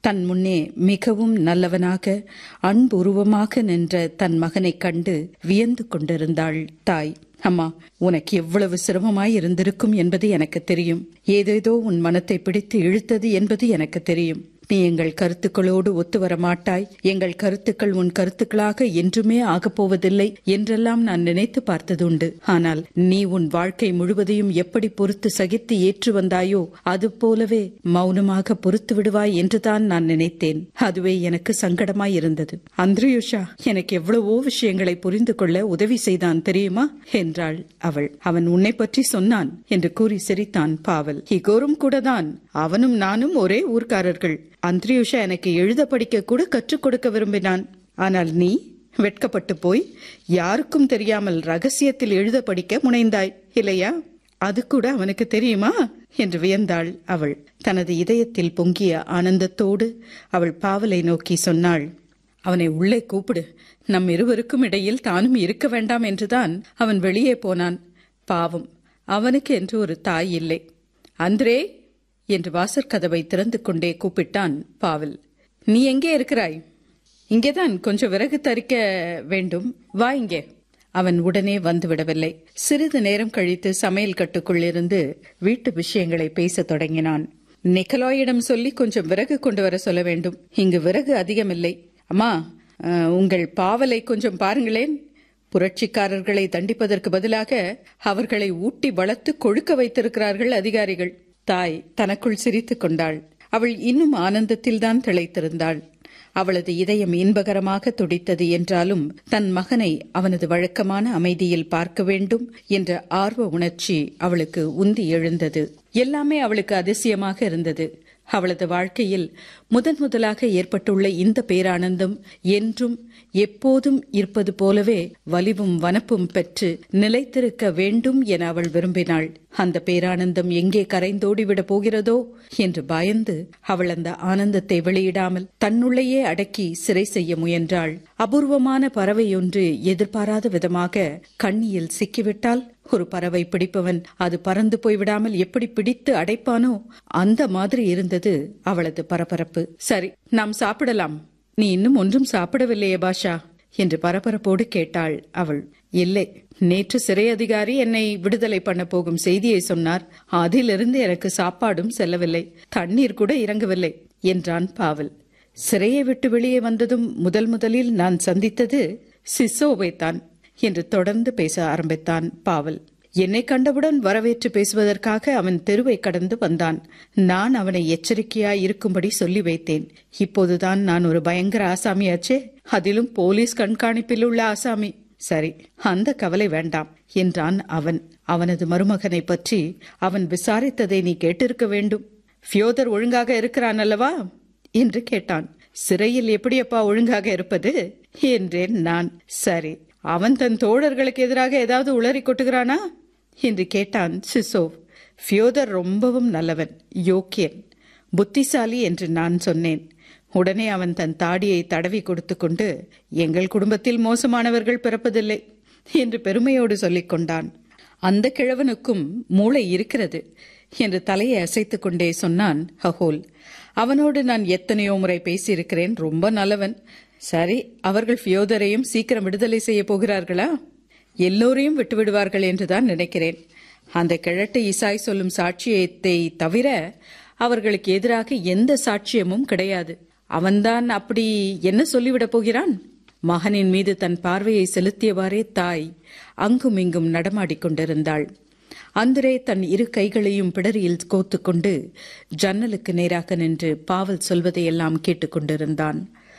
தன் முன்னே மிகவும் நல்லவனாக அன்புருவமாக நின்ற தன் மகனைக் கண்டு வியந்து கொண்டிருந்தாள் தாய் அம்மா உனக்கு எவ்வளவு சிரமமாய் இருந்திருக்கும் என்பது எனக்கு தெரியும் ஏதேதோ உன் மனத்தை பிடித்து இழுத்தது என்பது எனக்கு தெரியும் நீ எங்கள் கருத்துக்களோடு ஒத்து வர மாட்டாய் எங்கள் கருத்துக்கள் உன் கருத்துக்களாக என்றுமே ஆகப்போவதில்லை என்றெல்லாம் நான் நினைத்து பார்த்ததுண்டு ஆனால் நீ உன் வாழ்க்கை முழுவதையும் எப்படி பொறுத்து சகித்து ஏற்று வந்தாயோ அது போலவே மௌனமாக பொறுத்து விடுவாய் என்றுதான் நான் நினைத்தேன் அதுவே எனக்கு சங்கடமாய் இருந்தது அந்திரியுஷா எனக்கு எவ்வளவோ விஷயங்களை புரிந்து கொள்ள உதவி செய்தான் தெரியுமா என்றாள் அவள் அவன் உன்னை பற்றி சொன்னான் என்று கூறி சிரித்தான் பாவல் இகோரும் கூடதான் அவனும் நானும் ஒரே ஊர்க்காரர்கள் அந்திரியுஷா எனக்கு எழுத படிக்க கூட கற்றுக் கொடுக்க விரும்பினான் ஆனால் நீ வெட்கப்பட்டு போய் யாருக்கும் தெரியாமல் ரகசியத்தில் எழுத படிக்க முனைந்தாய் இல்லையா அது கூட அவனுக்கு தெரியுமா என்று வியந்தாள் அவள் தனது இதயத்தில் பொங்கிய ஆனந்தத்தோடு அவள் பாவலை நோக்கி சொன்னாள் அவனை உள்ளே கூப்பிடு நம் இருவருக்கும் இடையில் தானும் இருக்க வேண்டாம் என்றுதான் அவன் வெளியே போனான் பாவம் அவனுக்கு என்று ஒரு தாய் இல்லை அந்திரே என்று வாசற்கதவை திறந்து கொண்டே கூப்பிட்டான் பாவல் நீ எங்கே இருக்கிறாய் இங்கேதான் கொஞ்சம் விறகு தரிக்க வேண்டும் வா இங்கே அவன் உடனே வந்துவிடவில்லை சிறிது நேரம் கழித்து சமையல் கட்டுக்குள் இருந்து வீட்டு விஷயங்களை பேசத் தொடங்கினான் நிக்கலாயிடம் சொல்லி கொஞ்சம் விறகு கொண்டு வர சொல்ல வேண்டும் இங்கு விறகு அதிகமில்லை அம்மா உங்கள் பாவலை கொஞ்சம் பாருங்களேன் புரட்சிக்காரர்களை தண்டிப்பதற்கு பதிலாக அவர்களை ஊட்டி வளர்த்து கொழுக்க வைத்திருக்கிறார்கள் அதிகாரிகள் தாய் தனக்குள் சிரித்துக் கொண்டாள் அவள் இன்னும் ஆனந்தத்தில்தான் திளைத்திருந்தாள் அவளது இதயம் இன்பகரமாக துடித்தது என்றாலும் தன் மகனை அவனது வழக்கமான அமைதியில் பார்க்க வேண்டும் என்ற ஆர்வ உணர்ச்சி அவளுக்கு உந்தி எழுந்தது எல்லாமே அவளுக்கு அதிசயமாக இருந்தது அவளது வாழ்க்கையில் முதன் முதலாக ஏற்பட்டுள்ள இந்த பேரானந்தம் என்றும் எப்போதும் இருப்பது போலவே வலிவும் வனப்பும் பெற்று நிலைத்திருக்க வேண்டும் என அவள் விரும்பினாள் அந்த பேரானந்தம் எங்கே கரைந்தோடிவிட போகிறதோ என்று பயந்து அவள் அந்த ஆனந்தத்தை வெளியிடாமல் தன்னுள்ளேயே அடக்கி சிறை செய்ய முயன்றாள் அபூர்வமான பறவை ஒன்று எதிர்பாராத விதமாக கண்ணியில் சிக்கிவிட்டால் ஒரு பறவை பிடிப்பவன் அது பறந்து போய்விடாமல் எப்படி பிடித்து அடைப்பானோ அந்த மாதிரி இருந்தது அவளது பரபரப்பு சரி நாம் சாப்பிடலாம் நீ இன்னும் ஒன்றும் சாப்பிடவில்லையே பாஷா என்று பரபரப்போடு கேட்டாள் அவள் இல்லை நேற்று சிறை அதிகாரி என்னை விடுதலை பண்ண போகும் செய்தியை சொன்னார் அதிலிருந்து எனக்கு சாப்பாடும் செல்லவில்லை தண்ணீர் கூட இறங்கவில்லை என்றான் பாவல் சிறையை விட்டு வெளியே வந்ததும் முதல் முதலில் நான் சந்தித்தது சிசோவைத்தான் என்று தொடர்ந்து பேச ஆரம்பித்தான் பாவல் என்னை கண்டவுடன் வரவேற்று பேசுவதற்காக அவன் தெருவை கடந்து வந்தான் நான் அவனை எச்சரிக்கையாய் இருக்கும்படி சொல்லி வைத்தேன் இப்போதுதான் நான் ஒரு பயங்கர ஆசாமியாச்சே அதிலும் போலீஸ் கண்காணிப்பில் உள்ள ஆசாமி சரி அந்த கவலை வேண்டாம் என்றான் அவன் அவனது மருமகனை பற்றி அவன் விசாரித்ததை நீ கேட்டிருக்க வேண்டும் ஃபியோதர் ஒழுங்காக இருக்கிறான் அல்லவா என்று கேட்டான் சிறையில் எப்படியப்பா ஒழுங்காக இருப்பது என்றேன் நான் சரி அவன் தன் தோழர்களுக்கு எதிராக ஏதாவது உளறி கொட்டுகிறானா என்று கேட்டான் சிசோவ் ஃபியோதர் ரொம்பவும் நல்லவன் யோக்கியன் புத்திசாலி என்று நான் சொன்னேன் உடனே அவன் தன் தாடியை தடவி கொடுத்து கொண்டு எங்கள் குடும்பத்தில் மோசமானவர்கள் பிறப்பதில்லை என்று பெருமையோடு சொல்லிக் கொண்டான் அந்த கிழவனுக்கும் மூளை இருக்கிறது என்று தலையை அசைத்துக் கொண்டே சொன்னான் ஹஹோல் அவனோடு நான் எத்தனையோ முறை பேசியிருக்கிறேன் ரொம்ப நல்லவன் சரி அவர்கள் ஃபியோதரையும் சீக்கிரம் விடுதலை செய்ய போகிறார்களா எல்லோரையும் விட்டுவிடுவார்கள் என்றுதான் நினைக்கிறேன் அந்த கிழட்டு இசாய் சொல்லும் சாட்சியத்தை தவிர அவர்களுக்கு எதிராக எந்த சாட்சியமும் கிடையாது அவன்தான் அப்படி என்ன சொல்லிவிடப் போகிறான் மகனின் மீது தன் பார்வையை செலுத்தியவாறே தாய் அங்கும் இங்கும் நடமாடிக் கொண்டிருந்தாள் அந்திரே தன் இரு கைகளையும் பிடரியில் கோத்துக்கொண்டு ஜன்னலுக்கு நேராக நின்று பாவல் சொல்வதையெல்லாம் கேட்டுக்கொண்டிருந்தான்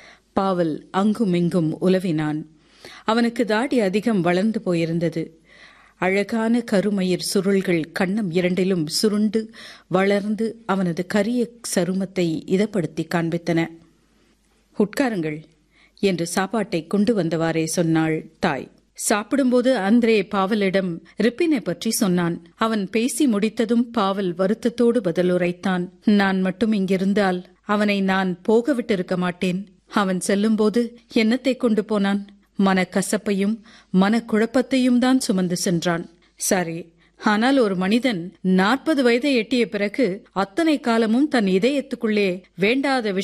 பாவல் அங்கும் இங்கும் உலவினான் அவனுக்கு தாடி அதிகம் வளர்ந்து போயிருந்தது அழகான கருமயிர் சுருள்கள் கண்ணம் இரண்டிலும் சுருண்டு வளர்ந்து அவனது கரிய சருமத்தை இதப்படுத்தி காண்பித்தன உட்காருங்கள் என்று சாப்பாட்டை கொண்டு வந்தவாறே சொன்னாள் தாய் சாப்பிடும்போது அந்திரே பாவலிடம் ரிப்பினை பற்றி சொன்னான் அவன் பேசி முடித்ததும் பாவல் வருத்தத்தோடு பதிலுரைத்தான் நான் மட்டும் இங்கிருந்தால் அவனை நான் போக விட்டிருக்க மாட்டேன் அவன் செல்லும்போது என்னத்தை கொண்டு போனான் மனக்கசப்பையும் மனக்குழப்பத்தையும் தான் சுமந்து சென்றான் சரி ஆனால் ஒரு மனிதன் நாற்பது வயதை எட்டிய பிறகு அத்தனை காலமும் தன் இதயத்துக்குள்ளே வேண்டாத